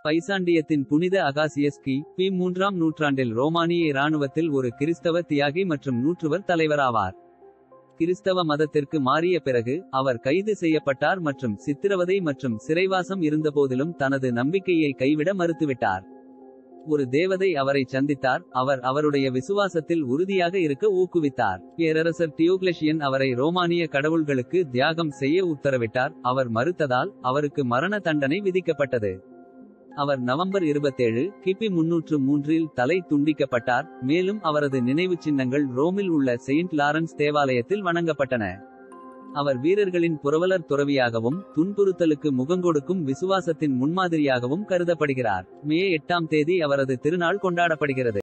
பைசாண்டியத்தின் புனித அகாசியஸ் கி பி மூன்றாம் நூற்றாண்டில் ரோமானிய இராணுவத்தில் ஒரு கிறிஸ்தவ தியாகி மற்றும் நூற்றுவர் தலைவராவார் கிறிஸ்தவ மதத்திற்கு மாறிய பிறகு அவர் கைது செய்யப்பட்டார் மற்றும் சித்திரவதை மற்றும் சிறைவாசம் இருந்தபோதிலும் தனது நம்பிக்கையை கைவிட மறுத்துவிட்டார் ஒரு தேவதை அவரை சந்தித்தார் அவர் அவருடைய விசுவாசத்தில் உறுதியாக இருக்க ஊக்குவித்தார் பேரரசர் டியோக்லெஷியன் அவரை ரோமானிய கடவுள்களுக்கு தியாகம் செய்ய உத்தரவிட்டார் அவர் மறுத்ததால் அவருக்கு மரண தண்டனை விதிக்கப்பட்டது அவர் நவம்பர் 27 கிபி முன்னூற்று மூன்றில் தலை துண்டிக்கப்பட்டார் மேலும் அவரது நினைவுச் சின்னங்கள் ரோமில் உள்ள செயின்ட் லாரன்ஸ் தேவாலயத்தில் வணங்கப்பட்டன அவர் வீரர்களின் புரவலர் துறவியாகவும் துன்புறுத்தலுக்கு முகங்கொடுக்கும் விசுவாசத்தின் முன்மாதிரியாகவும் கருதப்படுகிறார் மே எட்டாம் தேதி அவரது திருநாள் கொண்டாடப்படுகிறது